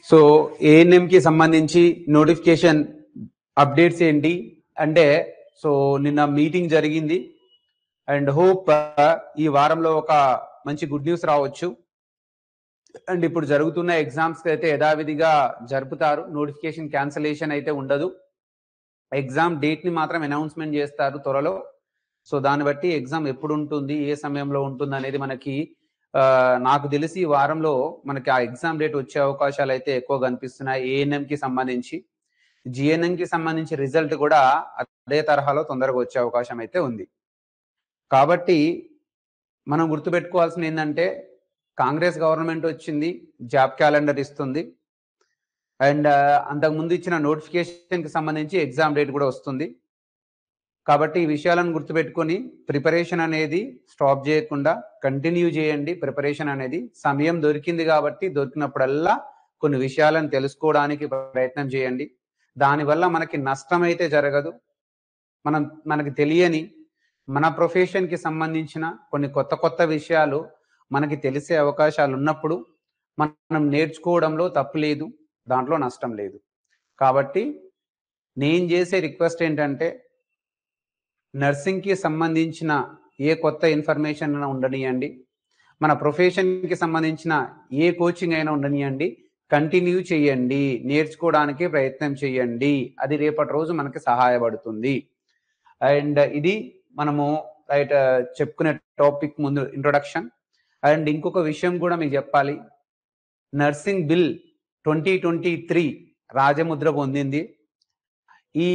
so ANM కి సంబంధించి notification updates ఏంటి అంటే సో నిన్న మీటింగ్ జరిగింది అండ్ హోప్ ఈ వారంలో ఒక మంచి గుడ్ న్యూస్ రావచ్చు అండ్ ఇప్పుడు జరుగుతున్న ఎగ్జామ్స్ అయితే యథావిధిగా జరుపుతారు నోటిఫికేషన్ క్యాన్సలేషన్ అయితే ఉండదు ఎగ్జామ్ డేట్ ని మాత్రం అనౌన్స్మెంట్ చేస్తారు త్వరలో సో దాన్ని బట్టి ఎగ్జామ్ ఎప్పుడు ఉంటుంది ఏ సమయంలో ఉంటుంది అనేది మనకి ఆ, నాకు తెలిసి ఈ వారంలో మనకి ఆ ఎగ్జామ్ డేట్ వచ్చే అవకాశాలు అయితే ఎక్కువ కనిపిస్తున్నాయి ఏఎన్ఎం కి సంబంధించి జిఎన్ఎం కి సంబంధించి రిజల్ట్ కూడా అదే తరహాలో తొందరగా వచ్చే అవకాశం అయితే ఉంది కాబట్టి మనం గుర్తుపెట్టుకోవాల్సింది ఏంటంటే కాంగ్రెస్ గవర్నమెంట్ వచ్చింది జాబ్ క్యాలెండర్ ఇస్తుంది అండ్ అంతకుముందు ఇచ్చిన నోటిఫికేషన్ కి సంబంధించి ఎగ్జామ్ డేట్ కూడా వస్తుంది కాబట్టి ఈ విషయాలను గుర్తుపెట్టుకొని ప్రిపరేషన్ అనేది స్టాప్ చేయకుండా కంటిన్యూ చేయండి ప్రిపరేషన్ అనేది సమయం దొరికింది కాబట్టి దొరికినప్పుడల్లా కొన్ని విషయాలను తెలుసుకోవడానికి ప్రయత్నం చేయండి దానివల్ల మనకి నష్టం అయితే జరగదు మనం మనకి తెలియని మన ప్రొఫెషన్ కి సంబంధించిన కొన్ని కొత్త కొత్త విషయాలు మనకి తెలిసే అవకాశాలు ఉన్నప్పుడు మనం నేర్చుకోవడంలో తప్పు లేదు దాంట్లో నష్టం లేదు కాబట్టి నేను చేసే రిక్వెస్ట్ ఏంటంటే నర్సింగ్కి సంబంధించిన ఏ కొత్త ఇన్ఫర్మేషన్ అయినా ఉండనియండి మన ప్రొఫెషన్కి సంబంధించిన ఏ కోచింగ్ అయినా ఉండనియండి కంటిన్యూ చేయండి నేర్చుకోవడానికి ప్రయత్నం చేయండి అది రేపటి రోజు మనకి సహాయపడుతుంది అండ్ ఇది మనము రైట్ చెప్పుకునే టాపిక్ ముందు ఇంట్రొడక్షన్ అండ్ ఇంకొక విషయం కూడా మీకు చెప్పాలి nursing bill twenty twenty three రాజముద్ర పొందింది ఈ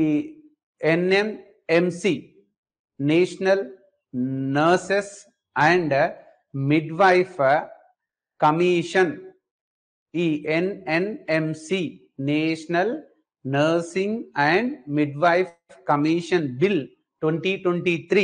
NMMC national nurses and midwife commission ఈ NNMC national nursing and midwife commission bill twenty twenty three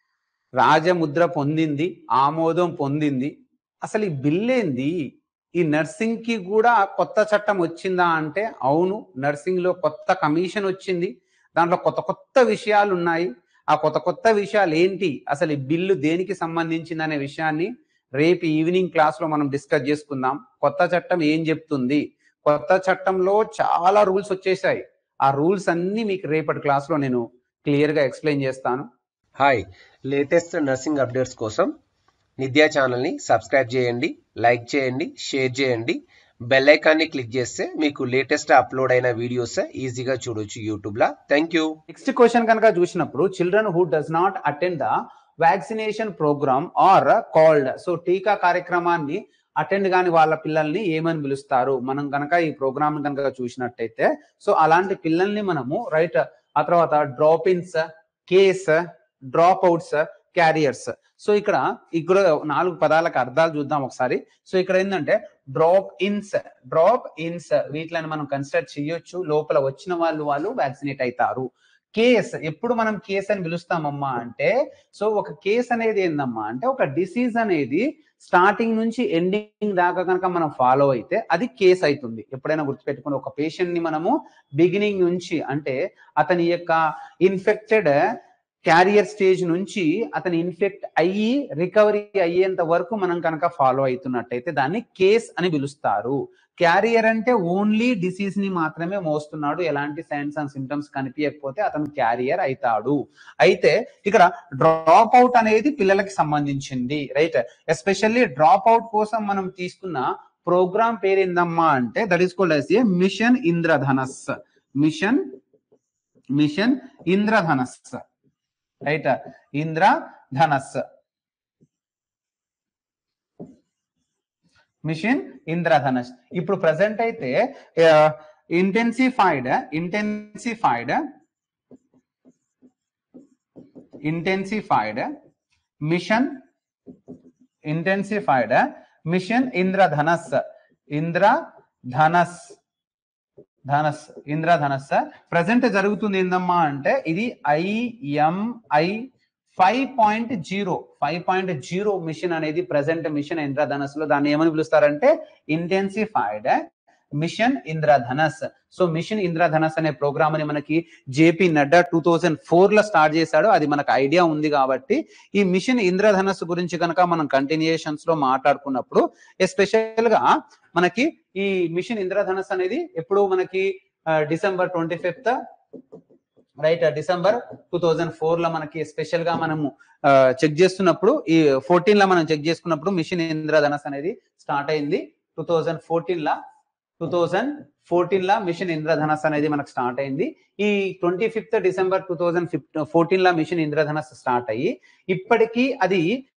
రాజముద్ర పొందింది ఆమోదం పొందింది అసలు ఈ బిల్ ఏంది ఈ నర్సింగ్ కి కూడా కొత్త చట్టం వచ్చిందా అంటే అవును నర్సింగ్ లో కొత్త కమిషన్ వచ్చింది దాంట్లో కొత్త కొత్త విషయాలు ఉన్నాయి ఆ కొత్త కొత్త విషయాలు ఏంటి అసలు ఈ బిల్లు దేనికి సంబంధించింది అనే విషయాన్ని రేపు ఈవినింగ్ క్లాస్ లో మనం డిస్కస్ చేసుకుందాం కొత్త చట్టం ఏం చెప్తుంది కొత్త చట్టంలో చాలా రూల్స్ వచ్చేసాయి ఆ రూల్స్ అన్ని మీకు రేపటి క్లాస్ లో నేను క్లియర్ గా ఎక్స్ప్లెయిన్ చేస్తాను హాయ్ లేటెస్ట్ నర్సింగ్ అప్డేట్స్ కోసం నిత్యా ఛానల్ని సబ్స్క్రైబ్ చేయండి లైక్ చేయండి షేర్ చేయండి బెల్ ఐకాన్ని క్లిక్ చేస్తే మీకు లేటెస్ట్ అప్లోడ్ అయిన వీడియోస్ ఈజీగా చూడొచ్చు యూట్యూబ్లో థ్యాంక్ యూ నెక్స్ట్ క్వశ్చన్ కనుక చూసినప్పుడు children who does not attend the vaccination program are called so టీకా కార్యక్రమాన్ని అటెండ్ కాని వాళ్ళ పిల్లల్ని ఏమని పిలుస్తారు మనం కనుక ఈ ప్రోగ్రామ్ కనుక చూసినట్టయితే సో అలాంటి పిల్లల్ని మనము రైట్ ఆ తర్వాత drop ins case drop outs carriers so ఇక్కడ ఇక్కడ నాలుగు పదాలకు అర్థాలు చూద్దాం ఒకసారి సో ఇక్కడ ఏంటంటే డ్రాప్ ఇన్స్ డ్రాప్ ఇన్స్ వీటిని మనం కన్సిడర్ చేయొచ్చు లోపల వచ్చిన వాళ్ళు వాళ్ళు వ్యాక్సినేట్ అవుతారు కేస్ ఎప్పుడు మనం కేస్ అని పిలుస్తామమ్మా అంటే సో ఒక కేస్ అనేది ఏందమ్మా అంటే ఒక డిసీజ్ అనేది స్టార్టింగ్ నుంచి ఎండింగ్ దాకా కనుక మనం ఫాలో అయితే అది కేస్ అవుతుంది ఎప్పుడైనా గుర్తుపెట్టుకుని ఒక పేషెంట్ ని మనము బిగినింగ్ నుంచి అంటే అతని యొక్క ఇన్ఫెక్టెడ్ క్యారియర్ స్టేజ్ నుంచి అతని ఇన్ఫెక్ట్ అయ్యి రికవరీ అయ్యేంత వరకు మనం కనుక ఫాలో అవుతున్నట్టయితే దాన్ని కేస్ అని పిలుస్తారు క్యారియర్ అంటే ఓన్లీ డిసీజ్ ని మాత్రమే మోస్తున్నాడు ఎలాంటి సైన్స్ అండ్ సిమ్టమ్స్ కనిపించకపోతే అతను క్యారియర్ అవుతాడు అయితే ఇక్కడ డ్రాప్ అవుట్ అనేది పిల్లలకి సంబంధించింది రైట్ ఎస్పెషల్లీ డ్రాప్ అవుట్ కోసం మనం తీసుకున్న ప్రోగ్రామ్ పేరు ఏందమ్మా అంటే that is called a mission Indradhanush mission mission Indradhanush right Indradhanush mission Indradhanush ఇప్పుడు ప్రజెంట్ అయితే intensified intensified intensified mission intensified mission Indradhanush Indradhanush ధనస్ ఇంద్రధనస్ ప్రజెంట్ జరుగుతుంది ఏందమ్మా అంటే ఇది IMI five point zero five point zero mission అనేది ప్రజెంట్ మిషన్ ఇంద్రధనస్ లో దాన్ని ఏమని పిలుస్తారంటే intensified mission Indradhanush so mission Indradhanush అనే ప్రోగ్రామ్ అని మనకి JP Nadda two thousand four లో స్టార్ట్ చేశాడు అది మనకు ఐడియా ఉంది కాబట్టి ఈ మిషన్ ఇంద్రధనస్ గురించి కనుక మనం కంటిన్యూషన్స్ లో మాట్లాడుకున్నప్పుడు ఎస్పెషల్ గా మనకి ఈ మిషన్ ఇంద్రధనస్ అనేది ఎప్పుడు మనకి December twenty fifth right December two thousand four లో మనకి స్పెషల్ గా మనము చెక్ చేస్తున్నప్పుడు ఈ ఫోర్టీన్ లో మనం చెక్ చేసుకున్నప్పుడు మిషన్ ఇంద్రధనస్ అనేది స్టార్ట్ అయింది టూ థౌజండ్ ఫోర్టీన్ లా టూ థౌజండ్ ఫోర్టీన్ లా మిషన్ ఇంద్రధనస్ అనేది మనకు స్టార్ట్ అయింది ఈ twenty fifth December two thousand fifth fourteen లా మిషన్ ఇంద్రధనస్ స్టార్ట్ అయ్యి ఇప్పటికీ అది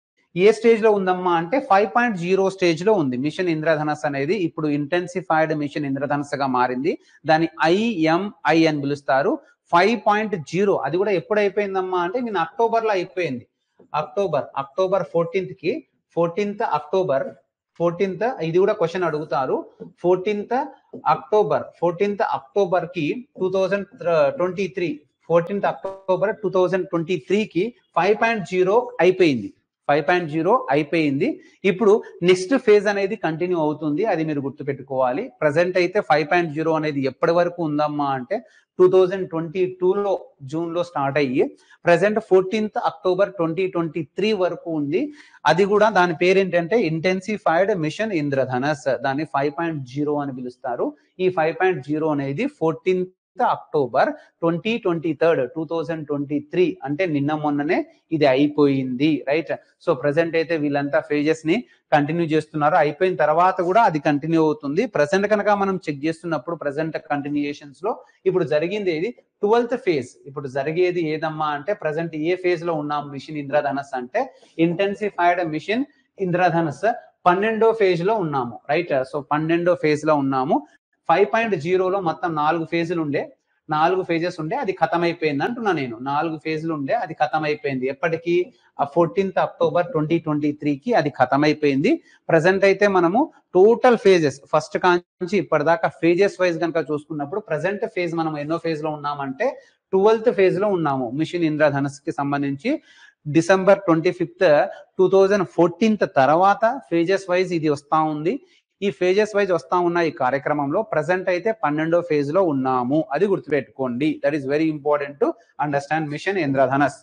ఏ స్టేజ్ లో ఉందమ్మా అంటే ఫైవ్ పాయింట్ జీరో స్టేజ్ లో ఉంది మిషన్ ఇంద్రధనస్ అనేది ఇప్పుడు ఇంటెన్సిఫైడ్ మిషన్ ఇంద్రధనస్ గా మారింది దాని ఐఎంఐ అని పిలుస్తారు ఫైవ్ పాయింట్ జీరో అది కూడా ఎప్పుడు అయిపోయిందమ్మా అంటే నేను అక్టోబర్ లో అయిపోయింది అక్టోబర్ అక్టోబర్ ఫోర్టీన్త్ కి ఫోర్టీన్త్ అక్టోబర్ ఫోర్టీన్త్ ఇది కూడా క్వశ్చన్ అడుగుతారు ఫోర్టీన్త్ అక్టోబర్ ఫోర్టీన్త్ అక్టోబర్ కి two thousand twenty three fourteenth October two thousand twenty త్రీకి ఫైవ్ పాయింట్ జీరో అయిపోయింది ఫైవ్ పాయింట్ జీరో అయిపోయింది ఇప్పుడు నెక్స్ట్ ఫేజ్ అనేది కంటిన్యూ అవుతుంది అది మీరు గుర్తుపెట్టుకోవాలి ప్రజెంట్ అయితే ఫైవ్ పాయింట్ జీరో అనేది ఎప్పటి వరకు ఉందమ్మా అంటే టూ థౌజండ్ ట్వంటీ టూలో జూన్ లో స్టార్ట్ అయ్యి present fourteenth October twenty twenty three వరకు ఉంది అది కూడా దాని పేరు ఏంటంటే ఇంటెన్సిఫైడ్ మిషన్ ఇంద్రధనస్ దాన్ని ఫైవ్ పాయింట్ జీరో అని పిలుస్తారు ఈ ఫైవ్ పాయింట్ జీరో అనేది fourteenth October twenty twenty third two thousand twenty three అంటే నిన్న మొన్ననే ఇది అయిపోయింది రైట్ సో ప్రజెంట్ అయితే వీళ్ళంతా ఫేజెస్ ని కంటిన్యూ చేస్తున్నారు అయిపోయిన తర్వాత కూడా అది కంటిన్యూ అవుతుంది ప్రజెంట్ కనుక మనం చెక్ చేస్తున్నప్పుడు ప్రజెంట్ కంటిన్యూయేషన్స్ లో ఇప్పుడు జరిగింది ఏది ట్వెల్త్ ఫేజ్ ఇప్పుడు జరిగేది ఏదమ్మా అంటే ప్రజెంట్ ఏ ఫేజ్ లో ఉన్నాం మిషన్ ఇంద్రధనస్ అంటే ఇంటెన్సిఫైడ్ మిషన్ ఇంద్రధనస్ పన్నెండో ఫేజ్ లో ఉన్నాము రైట్ సో పన్నెండో ఫేజ్ లో ఉన్నాము ఫైవ్ పాయింట్ జీరోలో మొత్తం నాలుగు ఫేజులు ఉండే నాలుగు ఫేజెస్ ఉండే అది ఖతం అయిపోయింది అంటున్నా నేను నాలుగు ఫేజ్లు ఉండే అది ఖతం అయిపోయింది ఎప్పటికీ ఆ ఫోర్టీన్త్ అక్టోబర్ ట్వంటీ ట్వంటీ త్రీకి అది ఖతం అయిపోయింది ప్రజెంట్ అయితే మనము టోటల్ ఫేజెస్ ఫస్ట్ కాంచి ఇప్పటిదాకా ఫేజెస్ వైజ్ కనుక చూసుకున్నప్పుడు ప్రజెంట్ ఫేజ్ మనం ఎన్నో ఫేజ్ లో ఉన్నామంటే ట్వెల్త్ ఫేజ్ లో ఉన్నాము మిషన్ ఇంద్రధనస్ కి సంబంధించి December twenty fifth two thousand fourteenth తర్వాత ఫేజెస్ వైజ్ ఇది వస్తా ఉంది ఈ ఫేజెస్ వైజ్ వస్తా ఉన్న ఈ కార్యక్రమంలో ప్రజెంట్ అయితే పన్నెండో ఫేజ్ లో ఉన్నాము అది గుర్తుపెట్టుకోండి that is very important to understand mission Indradhanush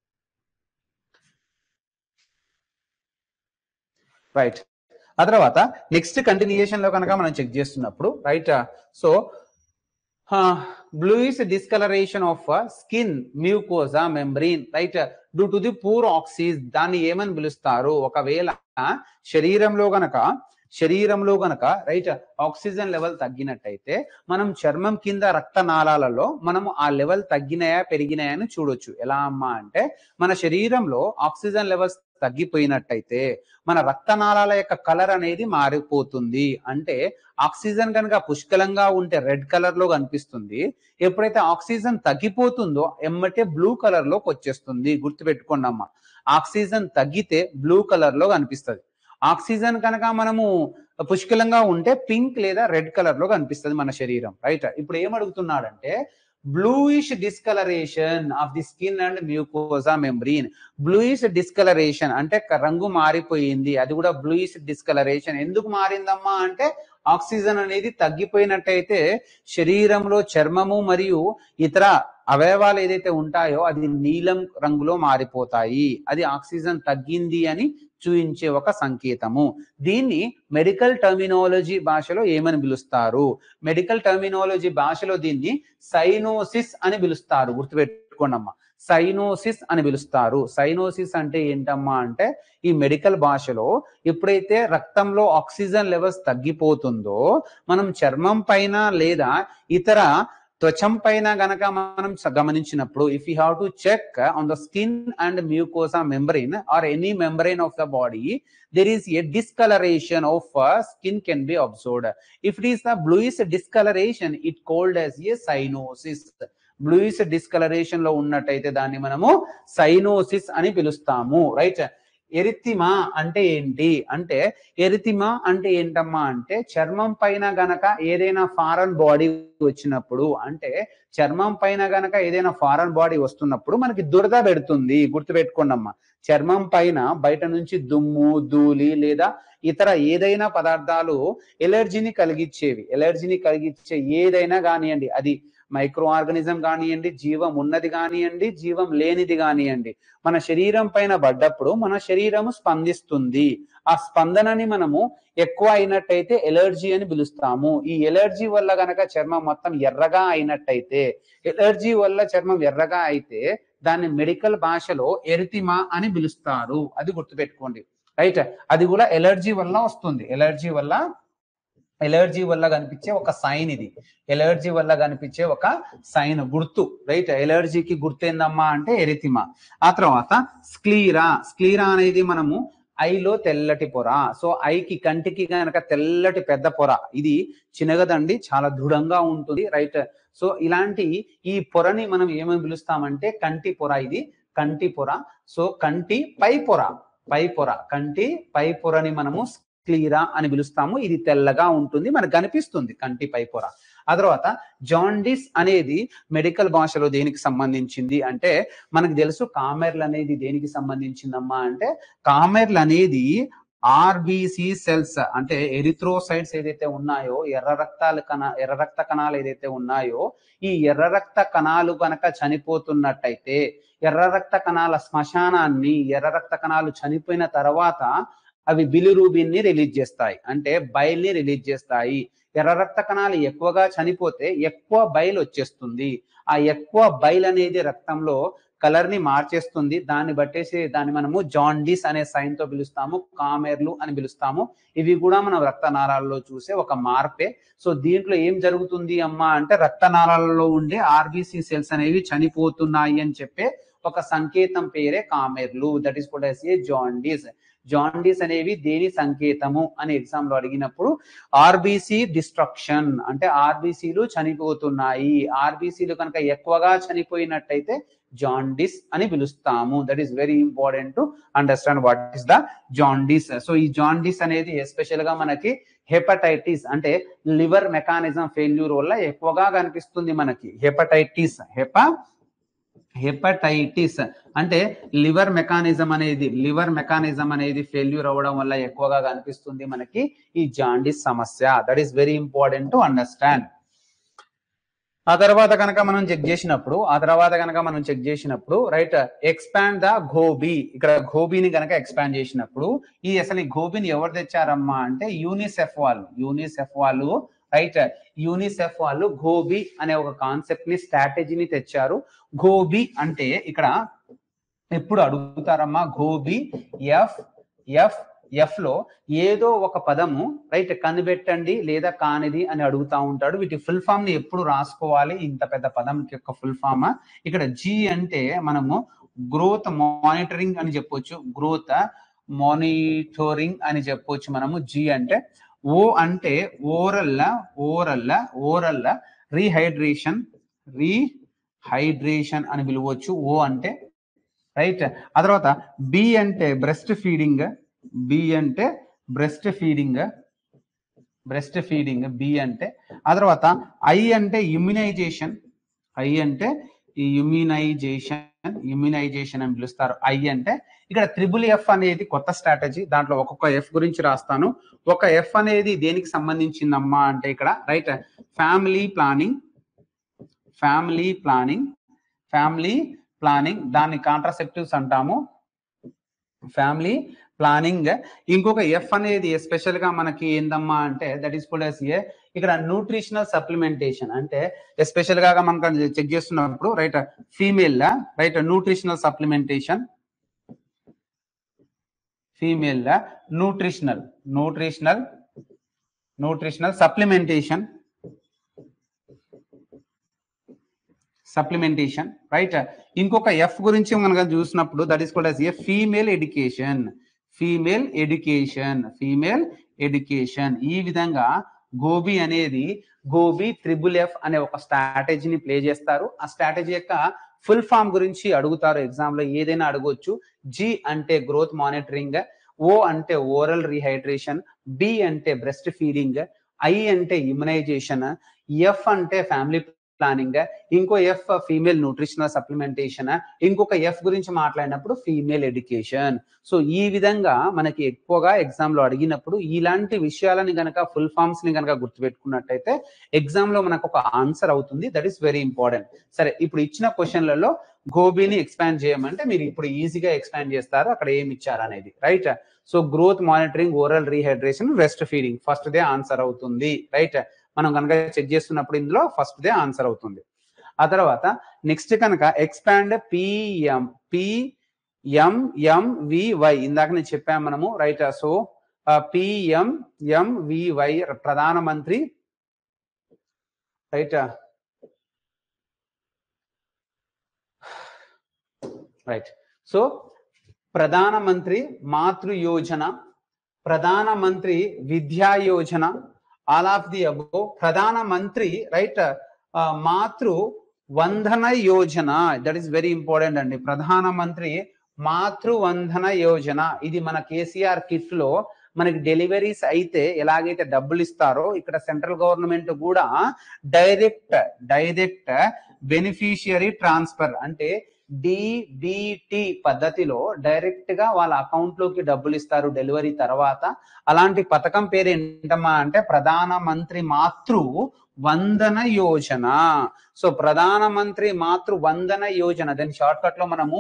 right ఆ తర్వాత నెక్స్ట్ కంటిన్యూయేషన్ లో కనుక మనం చెక్ చేస్తున్నప్పుడు right so bluish discoloration of skin mucosa membrane right due to the poor oxygen దాన్ని ఏమని పిలుస్తారు ఒకవేళ శరీరంలో గనక శరీరంలో గనక రైట్ ఆక్సిజన్ లెవెల్ తగ్గినట్టయితే మనం చర్మం కింద రక్తనాళాలలో మనము ఆ లెవెల్ తగ్గినాయా పెరిగినాయా అని చూడొచ్చు ఎలా అమ్మా అంటే మన శరీరంలో ఆక్సిజన్ లెవెల్స్ తగ్గిపోయినట్టయితే మన రక్తనాళాల యొక్క కలర్ అనేది మారిపోతుంది అంటే ఆక్సిజన్ కనుక పుష్కలంగా ఉంటే రెడ్ కలర్ లో కనిపిస్తుంది ఎప్పుడైతే ఆక్సిజన్ తగ్గిపోతుందో ఎమ్మటే బ్లూ కలర్ లోకి వచ్చేస్తుంది గుర్తుపెట్టుకోండి అమ్మ ఆక్సిజన్ తగ్గితే బ్లూ కలర్ లో కనిపిస్తుంది ఆక్సిజన్ కనుక మనము పుష్కలంగా ఉంటే పింక్ లేదా రెడ్ కలర్ లో కనిపిస్తుంది మన శరీరం రైట్ ఇప్పుడు ఏం అడుగుతున్నాడంటే bluish discoloration of the skin and mucosa membrane bluish discoloration అంటే రంగు మారిపోయింది అది కూడా బ్లూయిష్ డిస్కలరేషన్ ఎందుకు మారిందమ్మా అంటే ఆక్సిజన్ అనేది తగ్గిపోయినట్టయితే శరీరంలో చర్మము మరియు ఇతర అవయవాలు ఏదైతే ఉంటాయో అది నీలం రంగులో మారిపోతాయి అది ఆక్సిజన్ తగ్గింది అని చూయించే ఒక సంకేతము దీన్ని మెడికల్ టర్మినాలజీ భాషలో ఏమని పిలుస్తారు మెడికల్ టర్మినాలజీ భాషలో దీన్ని సైనోసిస్ అని పిలుస్తారు గుర్తుపెట్టుకోండి అమ్మా సైనోసిస్ అని పిలుస్తారు సైనోసిస్ అంటే ఏంటమ్మా అంటే ఈ మెడికల్ భాషలో ఎప్పుడైతే రక్తంలో ఆక్సిజన్ లెవెల్స్ తగ్గిపోతుందో మనం చర్మం పైన లేదా ఇతర త్వచం పైన గనక మనం గమనించినప్పుడు if you have to check on the skin and mucosa membrane or any membrane of the body there is a discoloration of uh, skin can be observed if it is the bluish discoloration it called as a cyanosis bluish discoloration లో ఉన్నట్టయితే దాన్ని మనము cyanosis అని పిలుస్తాము right ఎరితిమా అంటే ఏంటి అంటే ఎరితిమా అంటే ఏంటమ్మా అంటే చర్మం పైన గనక ఏదైనా ఫారెన్ బాడీ వచ్చినప్పుడు అంటే చర్మం పైన గనక ఏదైనా ఫారెన్ బాడీ వస్తున్నప్పుడు మనకి దురద పెడుతుంది గుర్తుపెట్టుకోండి అమ్మా చర్మం పైన బయట నుంచి దుమ్ము ధూళి లేదా ఇతర ఏదైనా పదార్థాలు ఎలర్జీని కలిగించేవి ఎలర్జీని కలిగించే ఏదైనా కానివ్వండి అది మైక్రో ఆర్గనిజం కానివ్వండి జీవం ఉన్నది కానివ్వండి జీవం లేనిది కానివ్వండి మన శరీరం పైన పడ్డప్పుడు మన శరీరము స్పందిస్తుంది ఆ స్పందనని మనము ఎక్కువ అయినట్టయితే ఎలర్జీ అని పిలుస్తాము ఈ ఎలర్జీ వల్ల గనక చర్మం మొత్తం ఎర్రగా అయినట్టయితే ఎలర్జీ వల్ల చర్మం ఎర్రగా అయితే దాన్ని మెడికల్ భాషలో ఎరితిమా అని పిలుస్తారు అది గుర్తుపెట్టుకోండి రైట్ అది కూడా ఎలర్జీ వల్ల వస్తుంది ఎలర్జీ వల్ల ఎలర్జీ వల్ల కనిపించే ఒక సైన్ ఇది ఎలర్జీ వల్ల కనిపించే ఒక సైన్ గుర్తు రైట్ ఎలర్జీకి గుర్తు ఏందమ్మా అంటే ఎరితిమా ఆ తర్వాత స్క్లీరా స్క్లీరా అనేది మనము ఐలో తెల్లటి పొర సో ఐకి కంటికి కనుక తెల్లటి పెద్ద పొర ఇది చినగదండి చాలా దృఢంగా ఉంటుంది రైట్ సో ఇలాంటి ఈ పొరని మనం ఏమని పిలుస్తామంటే కంటి పొర ఇది కంటి పొర సో కంటి పై పొర పై పొర కంటి పై పొరని మనము క్లీరా అని పిలుస్తాము ఇది తెల్లగా ఉంటుంది మనకు కనిపిస్తుంది కంటి పై పొర ఆ తర్వాత జాండిస్ అనేది మెడికల్ భాషలో దేనికి సంబంధించింది అంటే మనకు తెలుసు కామెర్లు అనేది దేనికి సంబంధించిందమ్మా అంటే కామెర్లు అనేది ఆర్బిసి సెల్స్ అంటే ఎరిథ్రోసైడ్స్ ఏదైతే ఉన్నాయో ఎర్ర రక్తాలు కణ ఎర్ర రక్త కణాలు ఏదైతే ఉన్నాయో ఈ ఎర్ర రక్త కణాలు కనుక చనిపోతున్నట్టయితే ఎర్ర రక్త కణాల శ్మశానాన్ని ఎర్ర రక్త కణాలు చనిపోయిన తర్వాత అవి బిలిరూబిన్ ని రిలీజ్ చేస్తాయి అంటే బైల్ ని రిలీజ్ చేస్తాయి ఎర్ర రక్త కణాలు ఎక్కువగా చనిపోతే ఎక్కువ బైల్ వచ్చేస్తుంది ఆ ఎక్కువ బైల్ అనేది రక్తంలో కలర్ ని మార్చేస్తుంది దాన్ని బట్టేసి దాన్ని మనము జాండీస్ అనే సైన్ తో పిలుస్తాము కామెర్లు అని పిలుస్తాము ఇవి కూడా మనం రక్తనాళాల్లో చూసే ఒక మార్పే సో దీంట్లో ఏం జరుగుతుంది అమ్మా అంటే రక్తనాళాలలో ఉండే ఆర్బిసి సెల్స్ అనేవి చనిపోతున్నాయి అని చెప్పే ఒక సంకేతం పేరే కామెర్లు దట్ ఈస్ కూడా ఏ జాండీస్ జాండీస్ అనేవి దేని సంకేతము అని ఎగ్జామ్ లో అడిగినప్పుడు ఆర్బిసి డిస్ట్రక్షన్ అంటే ఆర్బిసిలు చనిపోతున్నాయి ఆర్బిసిలు కనుక ఎక్కువగా చనిపోయినట్టయితే జాండిస్ అని పిలుస్తాము that is very important to understand what is the jaundice so ఈ జాండిస్ అనేది ఎస్పెషల్ గా మనకి హెపటైటిస్ అంటే లివర్ మెకానిజం ఫెయిల్యూర్ వల్ల ఎక్కువగా కనిపిస్తుంది మనకి హెపటైటిస్ హెప హెపటైటిస్ అంటే లివర్ మెకానిజం అనేది లివర్ మెకానిజం అనేది ఫెయిల్యూర్ అవ్వడం వల్ల ఎక్కువగా కనిపిస్తుంది మనకి ఈ జాండిస్ సమస్య that is very important to understand ఆ తర్వాత కనుక మనం చెక్ చేసినప్పుడు ఆ తర్వాత కనుక మనం చెక్ చేసినప్పుడు రైట్ ఎక్స్పాండ్ ద గోబీ ఇక్కడ గోబీని కనుక ఎక్స్పాండ్ చేసినప్పుడు ఈ అసలు ఈ గోబీని ఎవరు తెచ్చారమ్మా అంటే యూనిసెఫ్ వాళ్ళు యూనిసెఫ్ వాళ్ళు రైట్ యూనిసెఫ్ వాళ్ళు గోబీ అనే ఒక కాన్సెప్ట్ ని స్ట్రాటజీని తెచ్చారు గోబీ అంటే ఇక్కడ ఎప్పుడు అడుగుతారమ్మా గోబీ ఎఫ్ ఎఫ్ ఎఫ్ లో ఏదో ఒక పదము రైట్ కనిపెట్టండి లేదా కానిది అని అడుగుతా ఉంటాడు వీటి ఫుల్ ఫామ్ ని ఎప్పుడు రాసుకోవాలి ఇంత పెద్ద పదం యొక్క ఫుల్ ఫామ్ ఇక్కడ జి అంటే మనము గ్రోత్ మానిటరింగ్ అని చెప్పొచ్చు గ్రోత్ మానిటరింగ్ అని చెప్పొచ్చు మనము జి అంటే ఓ అంటే oral oral oral rehydration rehydration అని పిలవచ్చు ఓ అంటే రైట్ ఆ తర్వాత బి అంటే బ్రెస్ట్ ఫీడింగ్ బి అంటే breast feeding breast feeding B అంటే ఆ తర్వాత ఐ అంటే ఇమ్యునైజేషన్ ఐ అంటే ఈ ఇమ్యునైజేషన్ ఇమ్యునైజేషన్ అని పిలుస్తారు ఐ అంటే ఇక్కడ త్రిబుల్ ఎఫ్ అనేది కొత్త స్ట్రాటజీ దాంట్లో ఒక్కొక్క ఎఫ్ గురించి రాస్తాను ఒక ఎఫ్ అనేది దేనికి సంబంధించిందమ్మా అంటే ఇక్కడ right family planning family planning family planning దాన్ని కాంట్రాసెప్టివ్స్ అంటాము ఫ్యామిలీ ప్లానింగ్ ఇంకొక ఎఫ్ అనేది ఎస్పెషల్ గా మనకి ఏందమ్మా అంటే దట్ ఈస్ కూడా ఏ ఇక్కడ న్యూట్రిషనల్ సప్లిమెంటేషన్ అంటే ఎస్పెషల్ గా మనం చెక్ చేస్తున్నప్పుడు right female right nutritional supplementation female nutritional nutritional nutritional supplementation supplementation right ఇంకొక ఎఫ్ గురించి మనం చూసినప్పుడు దట్ ఈస్ కూడా a female education female education female education ఈ విధంగా గోబీ అనేది గోబీ త్రిబుల్ ఎఫ్ అనే ఒక స్ట్రాటజీని ప్లే చేస్తారు ఆ స్ట్రాటజీ యొక్క ఫుల్ ఫామ్ గురించి అడుగుతారు ఎగ్జామ్ లో ఏదైనా అడగొచ్చు జి అంటే గ్రోత్ మానిటరింగ్ ఓ అంటే ఓరల్ రీహైడ్రేషన్ బి అంటే బ్రెస్ట్ ఫీడింగ్ ఐ అంటే ఇమ్యునైజేషన్ ఎఫ్ అంటే ఫ్యామిలీ ప్లానింగ్ ఇంకో ఎఫ్ ఫీమేల్ న్యూట్రిషనల్ సప్లిమెంటేషన్ ఇంకొక ఎఫ్ గురించి మాట్లాడినప్పుడు ఫీమేల్ ఎడ్యుకేషన్ సో ఈ విధంగా మనకి ఎక్కువగా ఎగ్జామ్ లో అడిగినప్పుడు ఇలాంటి విషయాలని గనక ఫుల్ ఫామ్స్ ని గనక గుర్తుపెట్టుకున్నట్టయితే ఎగ్జామ్ లో మనకు ఒక ఆన్సర్ అవుతుంది దట్ ఈస్ వెరీ ఇంపార్టెంట్ సరే ఇప్పుడు ఇచ్చిన క్వశ్చన్లలో గోబీని ఎక్స్పాండ్ చేయమంటే మీరు ఇప్పుడు ఈజీగా ఎక్స్పాండ్ చేస్తారు అక్కడ ఏమి ఇచ్చారు అనేది right so growth monitoring oral rehydration rest feeding first they answer అవుతుంది రైట్ మనం కనుక చెక్ చేస్తున్నప్పుడు ఇందులో ఫస్ట్ దే ఆన్సర్ అవుతుంది ఆ తర్వాత నెక్స్ట్ కనుక ఎక్స్పాండ్ పిఎం పిఎంఎంవివై ఇందాక నేను చెప్పాము మనము right so PMMVY Pradhan Mantri right right so Pradhan Mantri Matru Yojana Pradhan Mantri Vidya Yojana all of the above Pradhan Mantri right Matru Vandana Yojana that is very important అండి ప్రధానమంత్రి మాతృ వందన యోజన ఇది మన కేసీఆర్ కిట్ లో మనకి డెలివరీస్ అయితే ఎలాగైతే డబ్బులు ఇస్తారో ఇక్కడ సెంట్రల్ గవర్నమెంట్ కూడా డైరెక్ట్ డైరెక్ట్ బెనిఫిషియరీ ట్రాన్స్ఫర్ అంటే డిబిటి పద్ధతిలో డైరెక్ట్ గా వాళ్ళ అకౌంట్ లోకి డబ్బులు ఇస్తారు డెలివరీ తర్వాత అలాంటి పథకం పేరు ఏంటమ్మా అంటే ప్రధానమంత్రి మాతృ వందన యోజన సో ప్రధానమంత్రి మాతృ వందన యోజన దాని షార్ట్ కట్ లో మనము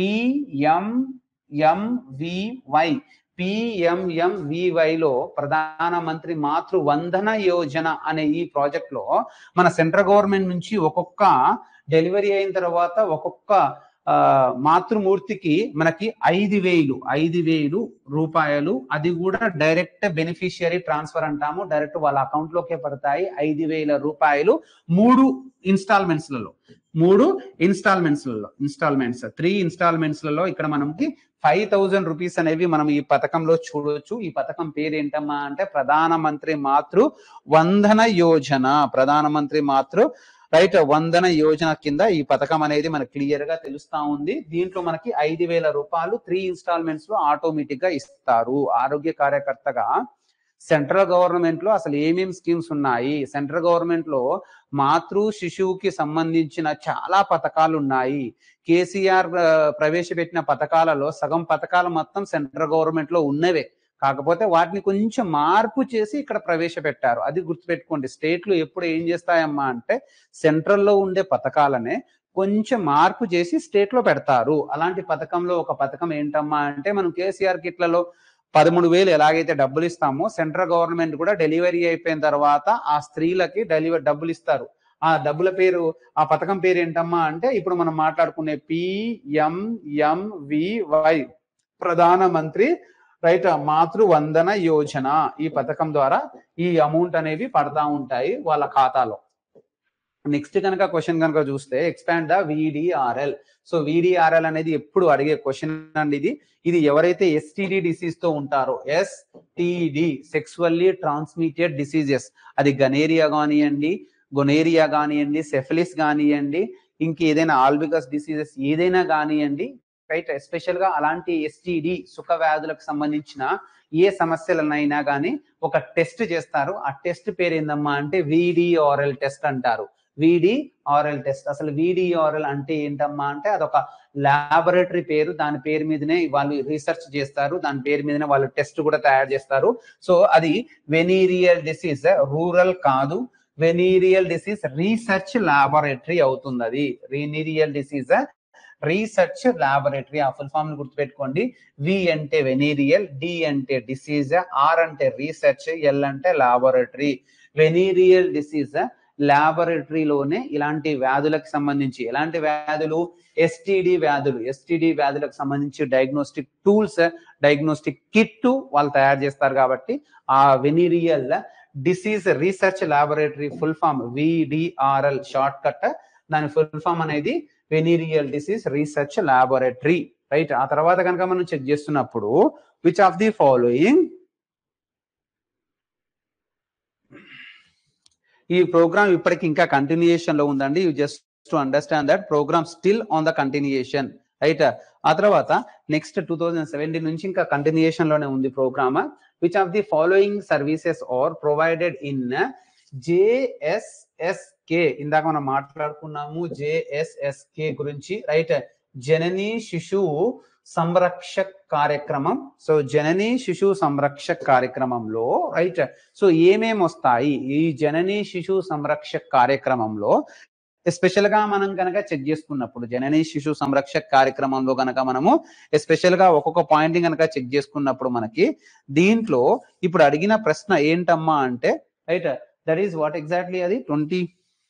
పిఎంఎంవివై పిఎంఎంవివై లో ప్రధానమంత్రి మాతృ వందన యోజన అనే ఈ ప్రాజెక్ట్ లో మన సెంట్రల్ గవర్నమెంట్ నుంచి ఒక్కొక్క డెలివరీ అయిన తర్వాత ఒక్కొక్క ఆ, మాతృమూర్తికి మనకి ఐదు వేలు ఐదు వేలు రూపాయలు అది కూడా డైరెక్ట్ బెనిఫిషియరీ ట్రాన్స్ఫర్ అంటాము డైరెక్ట్ వాళ్ళ అకౌంట్ లోకే పడతాయి ఐదు వేల రూపాయలు మూడు ఇన్స్టాల్మెంట్స్ లలో మూడు ఇన్స్టాల్మెంట్స్ లలో ఇన్స్టాల్మెంట్స్ త్రీ ఇన్స్టాల్మెంట్స్ లలో ఇక్కడ మనకి ఫైవ్ థౌజండ్ రూపీస్ అనేవి మనం ఈ పథకంలో చూడొచ్చు ఈ పథకం పేరు ఏంటమ్మా అంటే ప్రధానమంత్రి మాతృ వందన యోజన ప్రధానమంత్రి మాతృ రైట్ వందన యోజన కింద ఈ పథకం అనేది మనకు క్లియర్ గా తెలుస్తా ఉంది దీంట్లో మనకి ఐదు వేల రూపాయలు త్రీ ఇన్స్టాల్మెంట్స్ లో ఆటోమేటిక్ గా ఇస్తారు ఆరోగ్య కార్యకర్తగా సెంట్రల్ గవర్నమెంట్ లో అసలు ఏమేమి స్కీమ్స్ ఉన్నాయి సెంట్రల్ గవర్నమెంట్ లో మాతృ శిశువుకి సంబంధించిన చాలా పథకాలు ఉన్నాయి కేసీఆర్ ఆ, ప్రవేశపెట్టిన పథకాలలో సగం పథకాలు మొత్తం సెంట్రల్ గవర్నమెంట్ లో ఉన్నవే కాకపోతే వాటిని కొంచెం మార్పు చేసి ఇక్కడ ప్రవేశపెట్టారు అది గుర్తుపెట్టుకోండి స్టేట్లు ఎప్పుడు ఏం చేస్తాయమ్మా అంటే సెంట్రల్ లో ఉండే పథకాలనే కొంచెం మార్పు చేసి స్టేట్ లో పెడతారు అలాంటి పథకంలో ఒక పథకం ఏంటమ్మా అంటే మనం కేసీఆర్ కిట్లలో పదమూడు వేలు ఎలాగైతే డబ్బులు ఇస్తామో సెంట్రల్ గవర్నమెంట్ కూడా డెలివరీ అయిపోయిన తర్వాత ఆ స్త్రీలకి డెలివరీ డబ్బులు ఇస్తారు ఆ డబ్బుల పేరు ఆ పథకం పేరు ఏంటమ్మా అంటే ఇప్పుడు మనం మాట్లాడుకునే పిఎంఎంవివై ప్రధానమంత్రి రైట్ మాతృ వందన యోజన ఈ పథకం ద్వారా ఈ అమౌంట్ అనేవి పడతా ఉంటాయి వాళ్ళ ఖాతాలో నెక్స్ట్ కనుక క్వశ్చన్ కనుక చూస్తే expand the VDRL so VDRL అనేది ఎప్పుడు అడిగే క్వశ్చన్ అండి ఇది ఇది ఎవరైతే ఎస్టిడి డిసీజ్ తో ఉంటారో ఎస్టిడి సెక్సువల్లీ ట్రాన్స్మిటెడ్ డిసీజెస్ అది గనేరియా కానివ్వండి గొనేరియా కానివ్వండి సెఫిలిస్ కానివ్వండి ఇంక ఏదైనా ఆల్బిగస్ డిసీజెస్ ఏదైనా కానివ్వండి రైట్ ఎస్పెషల్ గా అలాంటి ఎస్టిడి సుఖ వ్యాధులకు సంబంధించిన ఏ సమస్యలనైనా కానీ ఒక టెస్ట్ చేస్తారు ఆ టెస్ట్ పేరు ఏందమ్మా అంటే విడిఆర్ఎల్ టెస్ట్ అంటారు విడిఆర్ఎల్ టెస్ట్ అసలు విడిఆర్ఎల్ అంటే ఏంటమ్మా అంటే అదొక లాబొరేటరీ పేరు దాని పేరు మీదనే వాళ్ళు రీసెర్చ్ చేస్తారు దాని పేరు మీదనే వాళ్ళు టెస్ట్ కూడా తయారు చేస్తారు సో అది వెనీరియల్ డిసీజ్ రూరల్ కాదు వెనీరియల్ డిసీజ్ రీసెర్చ్ లాబొరేటరీ అవుతుంది అది వెనీరియల్ డిసీజ్ రీసెర్చ్ లాబొరేటరీ ఆ ఫుల్ ఫామ్ గుర్తుపెట్టుకోండి వి అంటే వెనీరియల్ డి అంటే డిసీజ్ ఆర్ అంటే రీసెర్చ్ ఎల్ అంటే లాబొరేటరీ వెనీరియల్ డిసీజ్ లాబొరేటరీలోనే ఇలాంటి వ్యాధులకు సంబంధించి ఎలాంటి వ్యాధులు ఎస్టిడి వ్యాధులు ఎస్టిడి వ్యాధులకు సంబంధించి డయాగ్నోస్టిక్ టూల్స్ డయాగ్నోస్టిక్ కిట్ వాళ్ళు తయారు చేస్తారు కాబట్టి ఆ venereal disease research laboratory full form VDRL short cut దాని ఫుల్ ఫామ్ అనేది venereal disease research laboratory right ఆ తర్వాత కనుక మనం చెక్ చేస్తున్నప్పుడు విచ్ ఆఫ్ ది ఫాలోయింగ్ ఈ ప్రోగ్రామ్ ఇప్పటికి ఇంకా కంటిన్యూయేషన్ లో ఉందండి you just to understand that programme still on the continuation right ఆ తర్వాత నెక్స్ట్ టూ థౌజండ్ సెవెంటీన్ నుంచి ఇంకా కంటిన్యూయేషన్ లోనే ఉంది programme which of the following services are provided in JSSK ఇందాక మనం మాట్లాడుకున్నాము జేఎస్ఎస్కే గురించి రైట్ జనని శిశువు సంరక్షక్ కార్యక్రమం సో జనని శిశు సంరక్షక్ కార్యక్రమంలో రైట్ సో ఏమేమి వస్తాయి ఈ జనని శిశు సంరక్షక్ కార్యక్రమంలో ఎస్పెషల్ గా మనం కనుక చెక్ చేసుకున్నప్పుడు జనని శిశు సంరక్షక్ కార్యక్రమంలో కనుక మనము ఎస్పెషల్ గా ఒక్కొక్క పాయింట్ కనుక చెక్ చేసుకున్నప్పుడు మనకి దీంట్లో ఇప్పుడు అడిగిన ప్రశ్న ఏంటమ్మా అంటే right that is what exactly అది ట్వంటీ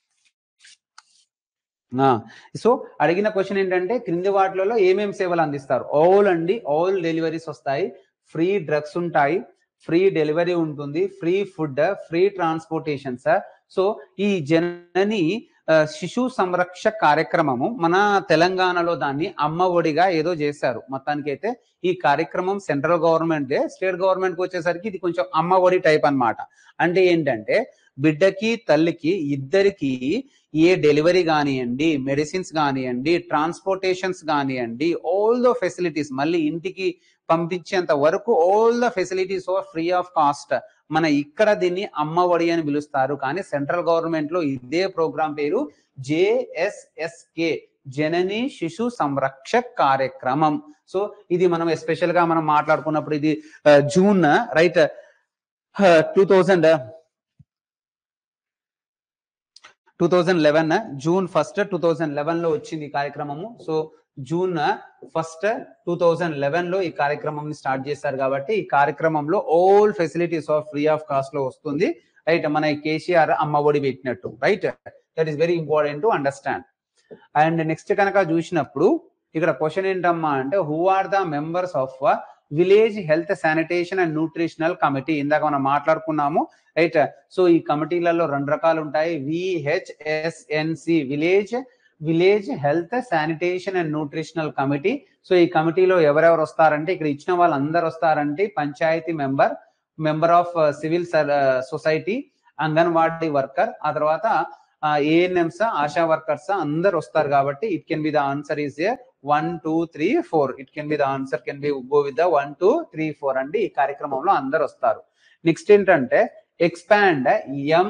సో అడిగిన క్వశ్చన్ ఏంటంటే క్రింది వాటిలలో ఏమేమి సేవలు అందిస్తారు ఆల్ అండి ఆల్ డెలివరీస్ వస్తాయి ఫ్రీ డ్రగ్స్ ఉంటాయి ఫ్రీ డెలివరీ ఉంటుంది free food free transportation sir so ఈ జనని ఆ, శిశు సంరక్ష కార్యక్రమము మన తెలంగాణలో దాన్ని అమ్మ ఒడిగా ఏదో చేశారు మొత్తానికి అయితే ఈ కార్యక్రమం సెంట్రల్ గవర్నమెంట్ స్టేట్ గవర్నమెంట్ కి వచ్చేసరికి ఇది కొంచెం అమ్మ ఒడి టైప్ అన్నమాట అంటే ఏంటంటే బిడ్డకి తల్లికి ఇద్దరికి ఏ డెలివరీ కానివ్వండి మెడిసిన్స్ కానివ్వండి ట్రాన్స్పోర్టేషన్స్ కానివ్వండి ఆల్ ద ఫెసిలిటీస్ మళ్ళీ ఇంటికి పంపించేంత వరకు all the facilities are free of cost మన ఇక్కడ దీన్ని అమ్మ ఒడి అని పిలుస్తారు కానీ సెంట్రల్ గవర్నమెంట్ లో ఇదే ప్రోగ్రామ్ పేరు జేఎస్ఎస్కే జనని శిశు సంరక్షక్ కార్యక్రమం సో ఇది మనం ఎస్పెషల్ గా మనం మాట్లాడుకున్నప్పుడు ఇది ఆ, June right two thousand two thousand eleven June first two thousand eleven లో వచ్చింది ఈ కార్యక్రమము so June first two thousand eleven లో ఈ కార్యక్రమం స్టార్ట్ చేశారు కాబట్టి ఈ కార్యక్రమంలో all facilities of free of cost లో వస్తుంది రైట్ మన కేసీఆర్ అమ్మ ఒడి పెట్టినట్టు right that is very important to understand and next కనుక చూసినప్పుడు ఇక్కడ క్వశ్చన్ ఏంటమ్మా అంటే who are the members of village health sanitation and nutritional committee ఇందాక మనం మాట్లాడుకున్నాము రైట్ సో ఈ కమిటీలలో రెండు రకాలు ఉంటాయి VHSNC village village health sanitation and nutritional committee so ఈ కమిటీలో ఎవరెవరు వస్తారంటే ఇక్కడ ఇచ్చిన వాళ్ళందరూ వస్తారంటే panchayati member member of civil society anganwadi worker ఆ తర్వాత ఏఎన్ఎంస్ ఆశా వర్కర్స్ అందరు వస్తారు కాబట్టి it can be the answer is A one two three four it can be the answer can be go with the one two three four అండి ఈ కార్యక్రమంలో అందరు వస్తారు నెక్స్ట్ ఏంటంటే ఎక్స్పాండ్ ఎం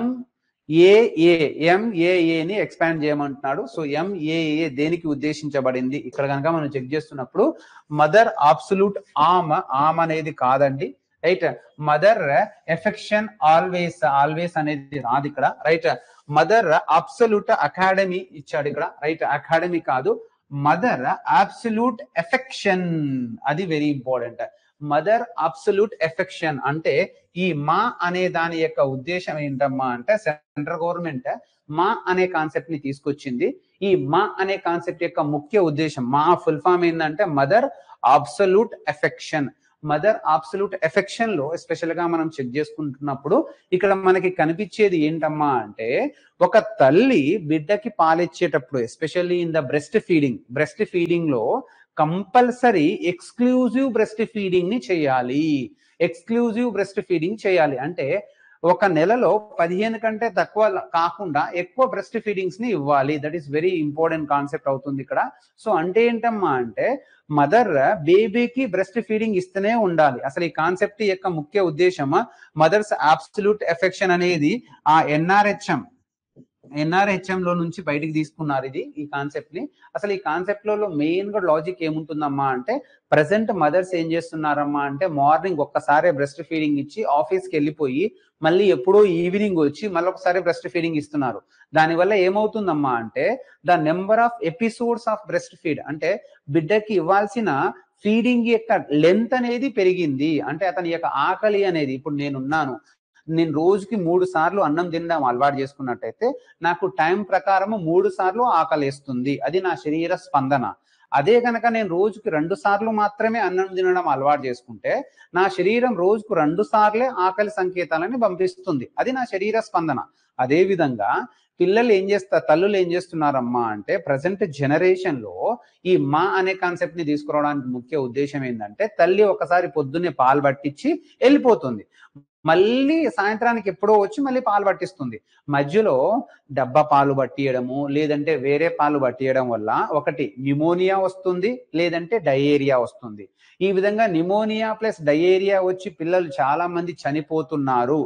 ఏఏ ఎంఏఏని ఎక్స్పాండ్ చేయమంటున్నాడు సో ఎంఏఏ దేనికి ఉద్దేశించబడింది ఇక్కడ కనుక మనం చెక్ చేస్తున్నప్పుడు మదర్ అబ్సల్యూట్ ఆమ్ ఆమ్ అనేది కాదండి right mother affection always always అనేది రాదు ఇక్కడ రైట్ మదర్ అబ్సల్యూట్ అకాడమీ ఇచ్చాడు ఇక్కడ రైట్ అకాడమీ కాదు మదర్ అబ్సల్యూట్ ఎఫెక్షన్ అది very important mother absolute affection అంటే ఈ మా అనే దాని యొక్క ఉద్దేశం ఏంటమ్మా అంటే సెంట్రల్ గవర్నమెంట్ మా అనే కాన్సెప్ట్ ని తీసుకొచ్చింది ఈ మా అనే కాన్సెప్ట్ యొక్క ముఖ్య ఉద్దేశం మా ఫుల్ ఫామ్ ఏంటంటే mother absolute affection mother absolute affection లో ఎస్పెషల్ గా మనం చెక్ చేసుకుంటున్నప్పుడు ఇక్కడ మనకి కనిపించేది ఏంటమ్మా అంటే ఒక తల్లి బిడ్డకి పాలిచ్చేటప్పుడు especially in the breast feeding breast feeding లో కంపల్సరీ ఎక్స్క్లూజివ్ బ్రెస్ట్ ఫీడింగ్ ని చేయాలి ఎక్స్క్లూజివ్ బ్రెస్ట్ ఫీడింగ్ చేయాలి అంటే ఒక నెలలో పదిహేను కంటే తక్కువ కాకుండా ఎక్కువ బ్రెస్ట్ ఫీడింగ్స్ ని ఇవ్వాలి that is very important concept అవుతుంది ఇక్కడ సో అంటే ఏంటమ్మా అంటే మదర్ బేబీకి బ్రెస్ట్ ఫీడింగ్ ఇస్తూనే ఉండాలి అసలు ఈ కాన్సెప్ట్ యొక్క ముఖ్య ఉద్దేశం మదర్స్ అబ్సల్యూట్ ఎఫెక్షన్ అనేది ఆ ఎన్ఆర్హెచ్ఎం ఎన్ఆర్హెచ్ఎం లో నుంచి బయటికి తీసుకున్నారు ఇది ఈ కాన్సెప్ట్ ని అసలు ఈ కాన్సెప్ట్ లో మెయిన్ గా లాజిక్ ఏముంటుందమ్మా అంటే ప్రజెంట్ మదర్స్ ఏం చేస్తున్నారమ్మా అంటే మార్నింగ్ ఒక్కసారి బ్రెస్ట్ ఫీడింగ్ ఇచ్చి ఆఫీస్ కి వెళ్ళిపోయి మళ్ళీ ఎప్పుడో ఈవినింగ్ వచ్చి మళ్ళీ ఒకసారి బ్రెస్ట్ ఫీడింగ్ ఇస్తున్నారు దానివల్ల ఏమవుతుందమ్మా అంటే the number of episodes of breast feed అంటే బిడ్డకి ఇవ్వాల్సిన ఫీడింగ్ యొక్క లెంత్ అనేది పెరిగింది అంటే అతని యొక్క ఆకలి అనేది ఇప్పుడు నేనున్నాను నేను రోజుకి మూడు సార్లు అన్నం తినడం అలవాటు చేసుకున్నట్టయితే నాకు టైం ప్రకారము మూడు సార్లు ఆకలిస్తుంది అది నా శరీర స్పందన అదే కనుక నేను రోజుకి రెండు సార్లు మాత్రమే అన్నం తినడం అలవాటు చేసుకుంటే నా శరీరం రోజుకు రెండు సార్లే ఆకలి సంకేతాలని పంపిస్తుంది అది నా శరీర స్పందన అదే విధంగా పిల్లలు ఏం చేస్తారు తల్లులు ఏం చేస్తున్నారమ్మా అంటే ప్రజెంట్ జనరేషన్ లో ఈ మా అనే కాన్సెప్ట్ ని తీసుకురావడానికి ముఖ్య ఉద్దేశం ఏంటంటే తల్లి ఒకసారి పొద్దున్నే పాలు పట్టించి వెళ్ళిపోతుంది మళ్ళీ సాయంత్రానికి ఎప్పుడో వచ్చి మళ్ళీ పాలు పట్టిస్తుంది మధ్యలో డబ్బా పాలు పట్టియడము లేదంటే వేరే పాలు పట్టియడం వల్ల ఒకటి న్యూమోనియా వస్తుంది లేదంటే డయేరియా వస్తుంది ఈ విధంగా న్యూమోనియా ప్లస్ డయేరియా వచ్చి పిల్లలు చాలా మంది చనిపోతున్నారు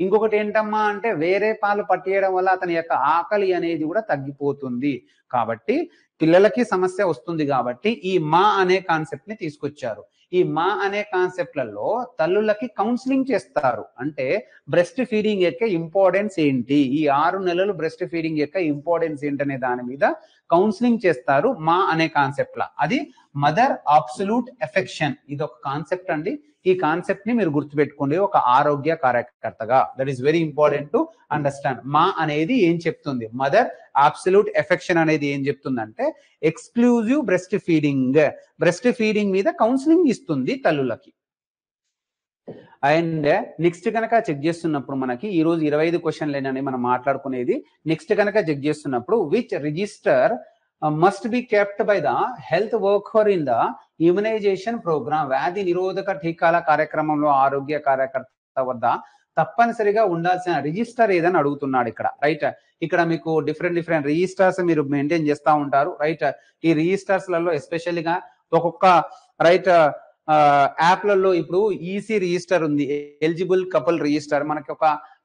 ఇంకొకటి ఏంటమ్మా అంటే వేరే పాలు పట్టేయడం వల్ల అతని యొక్క ఆకలి అనేది కూడా తగ్గిపోతుంది కాబట్టి పిల్లలకి సమస్య వస్తుంది కాబట్టి ఈ మా అనే కాన్సెప్ట్ ని తీసుకొచ్చారు ఈ మా అనే కాన్సెప్ట్లలో తల్లులకి కౌన్సిలింగ్ చేస్తారు అంటే బ్రెస్ట్ ఫీడింగ్ యొక్క ఇంపార్టెన్స్ ఏంటి ఈ ఆరు నెలలు బ్రెస్ట్ ఫీడింగ్ యొక్క ఇంపార్టెన్స్ ఏంటనే దాని మీద కౌన్సిలింగ్ చేస్తారు మా అనే కాన్సెప్ట్ లా అది మదర్ అబ్సల్యూట్ ఎఫెక్షన్ ఇది ఒక కాన్సెప్ట్ అండి ఈ కాన్సెప్ట్ ని మీరు గుర్తుపెట్టుకోండి ఒక ఆరోగ్య కార్యకర్తగా that is very important to understand మా అనేది ఏం చెప్తుంది మదర్ అబ్సల్యూట్ ఎఫెక్షన్ అనేది ఏం చెప్తుందంటే exclusive breast feeding breast feeding మీద కౌన్సిలింగ్ ఇస్తుంది తల్లులకి అండ్ నెక్స్ట్ కనుక చెక్ చేస్తున్నప్పుడు మనకి ఈ రోజు ఇరవై ఐదు క్వశ్చన్లేనని మనం మాట్లాడుకునేది నెక్స్ట్ కనుక చెక్ చేస్తున్నప్పుడు which register must be kept by the health worker in the immunization programme వ్యాధి నిరోధక టీకాల కార్యక్రమంలో ఆరోగ్య కార్యకర్త వద్ద తప్పనిసరిగా ఉండాల్సిన రిజిస్టర్ ఏదని అడుగుతున్నాడు ఇక్కడ రైట్ ఇక్కడ మీకు డిఫరెంట్ డిఫరెంట్ రిజిస్టర్స్ మీరు మెయింటైన్ చేస్తూ ఉంటారు రైట్ ఈ రిజిస్టర్స్ లలో ఎస్పెషల్గా ఒక్కొక్క రైట్ యాప్లలో ఇప్పుడు ఈసీ రిజిస్టర్ ఉంది ఎలిజిబుల్ కపుల్ రిజిస్టర్ మనకి ఒక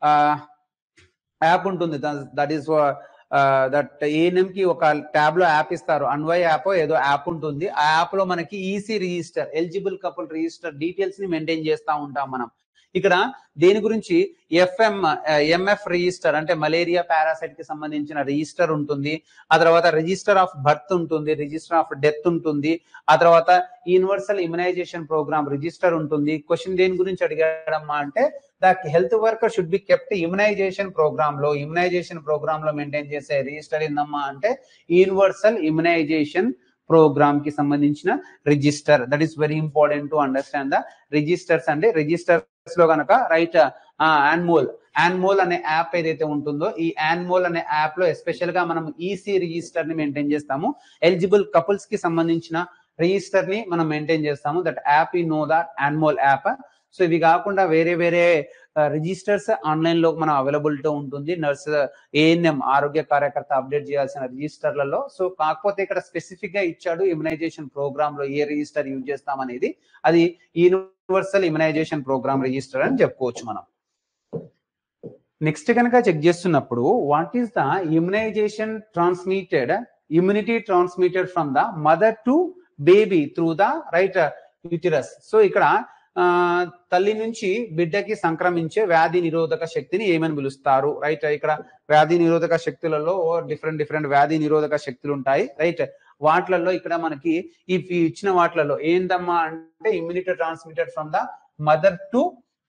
యాప్ ఉంటుంది దట్ ఈస్ దట్ ఏఎన్ఎం కి ఒక ట్యాబ్ లో యాప్ ఇస్తారు అన్వయ్ యాప్ ఏదో యాప్ ఉంటుంది ఆ యాప్ లో మనకి EC register eligible couple register details ని మెయింటైన్ చేస్తూ ఉంటాం మనం ఇక్కడ దేని గురించి ఎఫ్ఎం ఎంఎఫ్ రిజిస్టర్ అంటే మలేరియా పారాసైట్ కి సంబంధించిన రిజిస్టర్ ఉంటుంది ఆ తర్వాత రిజిస్టర్ ఆఫ్ బర్త్ ఉంటుంది రిజిస్టర్ ఆఫ్ డెత్ ఉంటుంది ఆ తర్వాత యూనివర్సల్ ఇమ్యునైజేషన్ ప్రోగ్రామ్ రిజిస్టర్ ఉంటుంది క్వశ్చన్ దేని గురించి అడిగాడమ్మా అంటే the health worker should be kept immunization programme లో ఇమ్యునైజేషన్ ప్రోగ్రామ్ లో మెయింటైన్ చేసే రిజిస్టర్ ఏందమ్మా అంటే యూనివర్సల్ ఇమ్యునైజేషన్ ప్రోగ్రామ్ కి సంబంధించిన register that is very important to understand the registers అంటే రిజిస్టర్స్ లో కనుక రైట్ యాన్మోల్ యాన్మోల్ అనే యాప్ ఏదైతే ఉంటుందో ఈ యాన్మోల్ అనే యాప్ లో ఎస్పెషల్ గా మనం ఈసీ రిజిస్టర్ ని మెయింటైన్ చేస్తాము ఎలిజిబుల్ కపుల్స్ కి సంబంధించిన రిజిస్టర్ ని మనం మెయింటైన్ చేస్తాము దట్ యాప్ ఈ no that Anmol app so ఇవి కాకుండా వేరే వేరే రిజిస్టర్స్ ఆన్లైన్ లో మనం అవైలబిలిటీ ఉంటుంది నర్స్ ఏఎన్ఎం ఆరోగ్య కార్యకర్త అప్డేట్ చేయాల్సిన రిజిస్టర్లలో సో కాకపోతే ఇక్కడ స్పెసిఫిక్ గా ఇచ్చాడు ఇమ్యునైజేషన్ ప్రోగ్రామ్ లో ఏ రిజిస్టర్ యూజ్ చేస్తాం అనేది అది యూనివర్సల్ ఇమ్యునైజేషన్ ప్రోగ్రామ్ రిజిస్టర్ అని చెప్పుకోవచ్చు మనం నెక్స్ట్ కనుక చెక్ చేస్తున్నప్పుడు what is the immunization transmitted immunity transmitted from the mother to baby through the right uterus so ఇక్కడ తల్లి నుంచి బిడ్డకి సంక్రమించే వ్యాధి నిరోధక శక్తిని ఏమని పిలుస్తారు రైట్ ఇక్కడ వ్యాధి నిరోధక శక్తులలో డిఫరెంట్ డిఫరెంట్ వ్యాధి నిరోధక శక్తులు ఉంటాయి రైట్ వాటిలలో ఇక్కడ మనకి ఈ ఇచ్చిన వాటిలలో ఏందమ్మా అంటే immunity transmitted from the mother to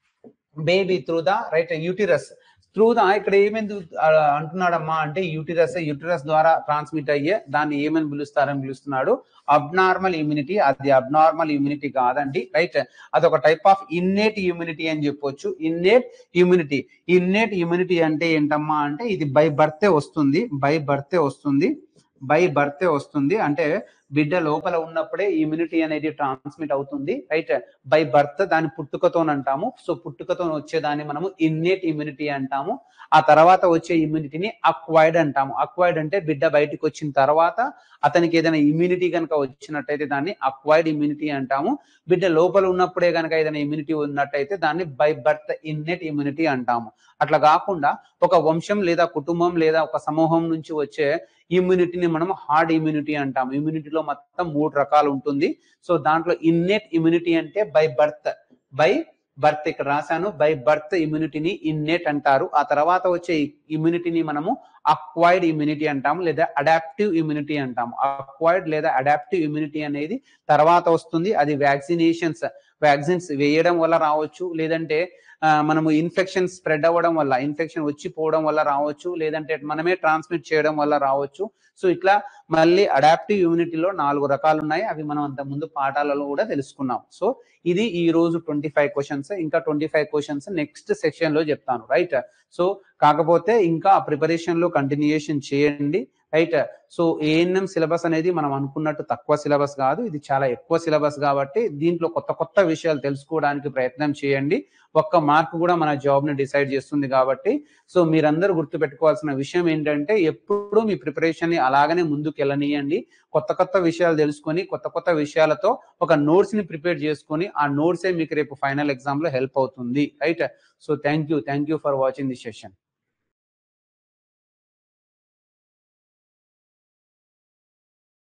baby through the right uterus through the ఇక్కడ ఏమేమి అంటున్నాడమ్మా అంటే యూటిరస్ యూటిరస్ ద్వారా ట్రాన్స్మిట్ అయ్యే దాన్ని ఏమని పిలుస్తారని పిలుస్తున్నాడు అబ్నార్మల్ ఇమ్యూనిటీ అది అబ్నార్మల్ ఇమ్యూనిటీ కాదండి రైట్ అదొక టైప్ ఆఫ్ ఇన్నేట్ ఇమ్యూనిటీ అని చెప్పొచ్చు ఇన్నేట్ ఇమ్యూనిటీ ఇన్నేట్ ఇమ్యూనిటీ అంటే ఏంటమ్మా అంటే ఇది బై బర్తే వస్తుంది బై బర్తే వస్తుంది బై బర్తే వస్తుంది అంటే బిడ్డ లోపల ఉన్నప్పుడే ఇమ్యూనిటీ అనేది ట్రాన్స్మిట్ అవుతుంది రైట్ బై బర్త్ దాని పుట్టుకతో అంటాము సో పుట్టుకతో వచ్చేదాన్ని మనము ఇన్నేట్ ఇమ్యూనిటీ అంటాము ఆ తర్వాత వచ్చే ఇమ్యూనిటీని అక్వైర్డ్ అంటాము అక్వైర్డ్ అంటే బిడ్డ బయటకు వచ్చిన తర్వాత అతనికి ఏదైనా ఇమ్యూనిటీ కనుక వచ్చినట్టయితే దాన్ని అక్వైర్డ్ ఇమ్యూనిటీ అంటాము బిడ్డ లోపల ఉన్నప్పుడే కనుక ఏదైనా ఇమ్యూనిటీ ఉన్నట్టయితే దాన్ని బై బర్త్ ఇన్నెట్ ఇమ్యూనిటీ అంటాము అట్లా కాకుండా ఒక వంశం లేదా కుటుంబం లేదా ఒక సమూహం నుంచి వచ్చే ఇమ్యూనిటీని మనం హార్డ్ ఇమ్యూనిటీ అంటాం ఇమ్యూనిటీలో మొత్తం మూడు రకాలు ఉంటుంది సో దాంట్లో ఇన్నెట్ ఇమ్యూనిటీ అంటే బై బర్త్ బై బర్త్ ఇక్కడ రాశాను బై బర్త్ ఇమ్యూనిటీని ఇన్నెట్ అంటారు ఆ తర్వాత వచ్చే ఇమ్యూనిటీని మనము అక్వైర్డ్ ఇమ్యూనిటీ అంటాము లేదా అడాప్టివ్ ఇమ్యూనిటీ అంటాము అక్వైర్డ్ లేదా అడాప్టివ్ ఇమ్యూనిటీ అనేది తర్వాత వస్తుంది అది వ్యాక్సినేషన్స్ వ్యాక్సిన్స్ వేయడం వల్ల రావచ్చు లేదంటే మనము ఇన్ఫెక్షన్ స్ప్రెడ్ అవ్వడం వల్ల ఇన్ఫెక్షన్ వచ్చి పోవడం వల్ల రావచ్చు లేదంటే మనమే ట్రాన్స్మిట్ చేయడం వల్ల రావచ్చు సో ఇట్లా మళ్ళీ అడాప్టివ్ ఇమ్యూనిటీలో నాలుగు రకాలు ఉన్నాయి అవి మనం అంత ముందు పాఠాలలో కూడా తెలుసుకున్నాం సో ఇది ఈ రోజు ట్వంటీ ఫైవ్ క్వశ్చన్స్ ఇంకా twenty five questions next section లో చెప్తాను రైట్ సో కాకపోతే ఇంకా ప్రిపరేషన్ లో కంటిన్యూయేషన్ చేయండి రైట్ సో ఏఎన్ఎం సిలబస్ అనేది మనం అనుకున్నట్టు తక్కువ సిలబస్ కాదు ఇది చాలా ఎక్కువ సిలబస్ కాబట్టి దీంట్లో కొత్త కొత్త విషయాలు తెలుసుకోవడానికి ప్రయత్నం చేయండి ఒక్క మార్క్ కూడా మన జాబ్ ని డిసైడ్ చేస్తుంది కాబట్టి సో మీరందరూ గుర్తుపెట్టుకోవాల్సిన విషయం ఏంటంటే ఎప్పుడు మీ ప్రిపరేషన్ ని అలాగనే ముందుకు వెళ్ళనీయండి కొత్త కొత్త విషయాలు తెలుసుకొని కొత్త కొత్త విషయాలతో ఒక నోట్స్ ని ప్రిపేర్ చేసుకొని ఆ నోట్సే మీకు రేపు ఫైనల్ ఎగ్జామ్ లో హెల్ప్ అవుతుంది right so thank you thank you for watching the session